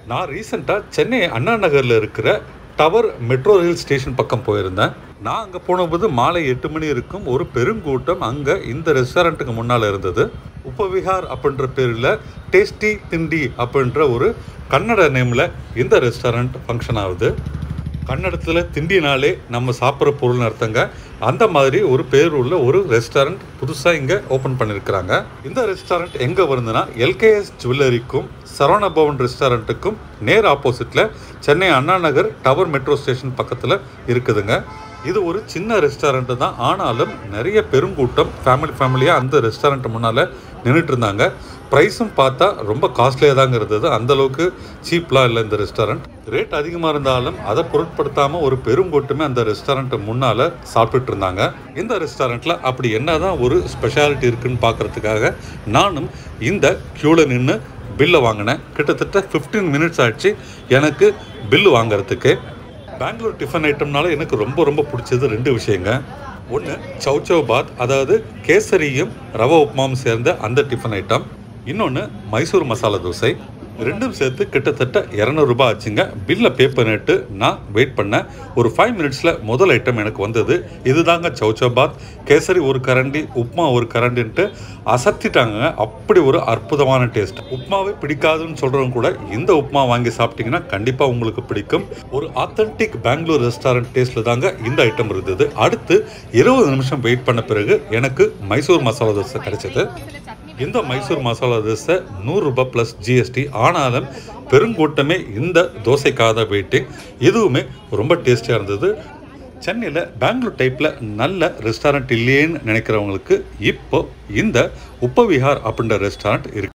நான் ரீசெண்டாக சென்னை அண்ணா நகரில் இருக்கிற டவர் மெட்ரோ ரயில் ஸ்டேஷன் பக்கம் போயிருந்தேன் நான் அங்கே போனபோது மாலை எட்டு மணி இருக்கும் ஒரு பெருங்கூட்டம் அங்கே இந்த ரெஸ்டாரண்ட்டுக்கு முன்னால் இருந்தது உபவிஹார் அப்படின்ற பேரில் டேஸ்டி திண்டி அப்படின்ற ஒரு கன்னட நேமில் இந்த ரெஸ்டாரண்ட் ஃபங்க்ஷன் ஆகுது கன்னடத்தில் திண்டினாலே நம்ம சாப்பிட்ற பொருள்னு அர்த்தங்க அந்த மாதிரி ஒரு பேர் உள்ள ஒரு ரெஸ்டாரண்ட் புதுசாக இங்கே ஓப்பன் பண்ணியிருக்கிறாங்க இந்த ரெஸ்டாரண்ட் எங்கே வருதுன்னா எல்கேஎஸ் ஜுவல்லரிக்கும் சரவண பவன் ரெஸ்டாரண்ட்டுக்கும் நேர் ஆப்போசிட்டில் Chennai Anna Nagar tower metro station பக்கத்தில் இருக்குதுங்க இது ஒரு சின்ன ரெஸ்டாரண்ட்டு தான் ஆனாலும் நிறைய பெருங்கூட்டம் ஃபேமிலி ஃபேமிலியாக அந்த ரெஸ்டாரண்ட் முன்னால் நின்றுட்டு இருந்தாங்க ப்ரைஸும் பார்த்தா ரொம்ப காஸ்ட்லியாக தாங்க இருந்தது அந்தளவுக்கு சீப்லாம் இல்லை இந்த ரெஸ்டாரண்ட் ரேட் அதிகமாக இருந்தாலும் அதை பொருட்படுத்தாமல் ஒரு பெருங்கூட்டமே அந்த ரெஸ்டாரண்ட் முன்னால் சாப்பிட்டுட்டு இருந்தாங்க இந்த ரெஸ்டாரண்ட்டில் அப்படி என்ன தான் ஒரு ஸ்பெஷாலிட்டி இருக்குன்னு பார்க்குறதுக்காக நானும் இந்த க்யூவில் நின்று பில்லை வாங்கினேன் கிட்டத்தட்ட ஃபிஃப்டீன் மினிட்ஸ் ஆச்சு எனக்கு பில்லு வாங்குறதுக்கு பெங்களூர் டிஃபன் ஐட்டம்னால எனக்கு ரொம்ப ரொம்ப பிடிச்சது ரெண்டு விஷயங்க ஒன்று சௌச்சவ் பாத் அதாவது கேசரியும் ரவா உப்புமாவும் சேர்ந்த அந்த டிஃபன் ஐட்டம் இன்னொன்று மைசூர் மசாலா தோசை ரெண்டும் சேர்த்து கிட்டத்தட்ட இரநூறுபா ஆச்சுங்க பில்லை பே பண்ணிட்டு நான் வெயிட் பண்ணேன் ஒரு ஃபைவ் மினிட்ஸில் முதல் ஐட்டம் எனக்கு வந்தது இதுதாங்க சௌச்சபாத் கேசரி ஒரு கரண்டி உப்மா ஒரு கரண்டின்ட்டு அசத்திட்டாங்க அப்படி ஒரு அற்புதமான டேஸ்ட் உப்மாவே பிடிக்காதுன்னு சொல்கிறவங்க கூட இந்த உப்மா வாங்கி சாப்பிட்டீங்கன்னா கண்டிப்பாக உங்களுக்கு பிடிக்கும் ஒரு ஆத்தென்டிக் பெங்களூர் ரெஸ்டாரண்ட் டேஸ்ட்டில் தாங்க இந்த ஐட்டம் இருந்தது அடுத்து இருபது நிமிஷம் வெயிட் பண்ண பிறகு எனக்கு மைசூர் மசாலா தோசை கிடைச்சது இந்த மைசூர் மசாலா தோசை நூறுரூபா ப்ளஸ் ஜிஎஸ்டி ஆனாலும் பெருங்கூட்டமே இந்த தோசைக்காக தான் வெயிட்டிங் இதுவுமே ரொம்ப டேஸ்டியாக இருந்தது சென்னையில் பெங்களூர் டைப்பில் நல்ல ரெஸ்டாரண்ட் இல்லையேன்னு நினைக்கிறவங்களுக்கு இப்போ இந்த உப்பவிஹார் அப்படின்ற ரெஸ்டாரண்ட் இருக்கு